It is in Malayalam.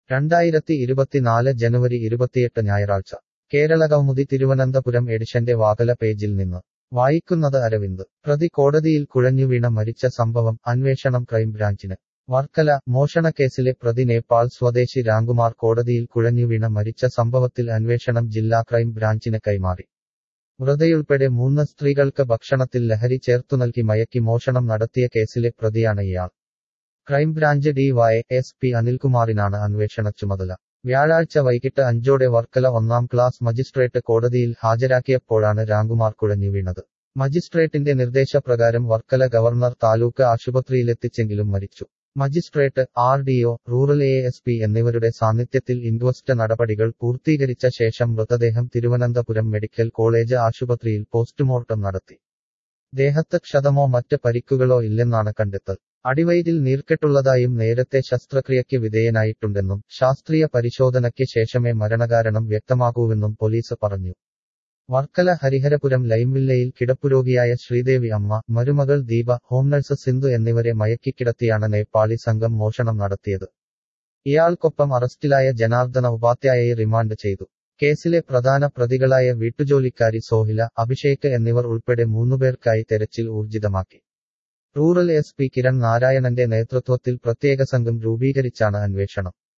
രണ്ടായിരത്തി ഇരുപത്തിനാല് ജനുവരി ഇരുപത്തിയെട്ട് ഞായറാഴ്ച കേരള കൗമുദി തിരുവനന്തപുരം എഡിഷന്റെ വാകല പേജിൽ നിന്ന് വായിക്കുന്നത് അരവിന്ദ് പ്രതി കോടതിയിൽ കുഴഞ്ഞുവീണ മരിച്ച സംഭവം അന്വേഷണം ക്രൈംബ്രാഞ്ചിന് വർക്കല മോഷണക്കേസിലെ പ്രതി നേപ്പാൾ സ്വദേശി രാംകുമാർ കോടതിയിൽ കുഴഞ്ഞുവീണ മരിച്ച സംഭവത്തിൽ അന്വേഷണം ജില്ലാ ക്രൈം ബ്രാഞ്ചിന് കൈമാറി മൃതയുൾപ്പെടെ മൂന്ന് സ്ത്രീകൾക്ക് ഭക്ഷണത്തിൽ ലഹരി ചേർത്തുനൽകി മയക്കി മോഷണം നടത്തിയ കേസിലെ പ്രതിയാണ് ഇയാൾ crime branch D Y S P അനിൽകുമാറിനാണ് അന്വേഷണ ചുമതല വ്യാഴാഴ്ച വൈകിട്ട് അഞ്ചോടെ വർക്കല ഒന്നാം ക്ലാസ് മജിസ്ട്രേറ്റ് കോടതിയിൽ ഹാജരാക്കിയപ്പോഴാണ് രാംകുമാർ കുഴഞ്ഞു വീണത് മജിസ്ട്രേറ്റിന്റെ നിർദ്ദേശപ്രകാരം വർക്കല ഗവർണർ താലൂക്ക് ആശുപത്രിയിലെത്തിച്ചെങ്കിലും മരിച്ചു magistrate R D O rural A S P എന്നിവരുടെ സാന്നിധ്യത്തിൽ ഇൻക്വസ്റ്റ് നടപടികൾ പൂർത്തീകരിച്ച ശേഷം മൃതദേഹം തിരുവനന്തപുരം മെഡിക്കൽ കോളേജ് ആശുപത്രിയിൽ പോസ്റ്റ്മോർട്ടം നടത്തി ദേഹത്ത് ക്ഷതമോ മറ്റ് പരിക്കുകളോ ഇല്ലെന്നാണ് കണ്ടെത്തൽ അടിവയറ്റിൽ നീർക്കെട്ടുള്ളതായും നേരത്തെ ശസ്ത്രക്രിയയ്ക്ക് വിധേയനായിട്ടുണ്ടെന്നും ശാസ്ത്രീയ പരിശോധനയ്ക്ക് ശേഷമേ മരണകാരണം വ്യക്തമാകൂവെന്നും പോലീസ് പറഞ്ഞു വർക്കല ഹരിഹരപുരം ലൈംവില്ലയിൽ കിടപ്പുരോഗിയായ ശ്രീദേവി അമ്മ മരുമകൾ ദീപ ഹോംനഴ്സ് സിന്ധു എന്നിവരെ മയക്കിക്കിടത്തിയാണ് നേപ്പാളി സംഘം മോഷണം നടത്തിയത് ഇയാൾക്കൊപ്പം അറസ്റ്റിലായ ജനാർദ്ദന ഉപാധ്യായയെ റിമാൻഡ് ചെയ്തു കേസിലെ പ്രധാന പ്രതികളായ വീട്ടുജോലിക്കാരി സോഹില അഭിഷേക് എന്നിവർ ഉൾപ്പെടെ മൂന്നുപേർക്കായി തെരച്ചിൽ ഊർജിതമാക്കി റൂറൽ എസ് പി കിരൺ നാരായണന്റെ നേതൃത്വത്തിൽ പ്രത്യേക സംഘം രൂപീകരിച്ചാണ് അന്വേഷണം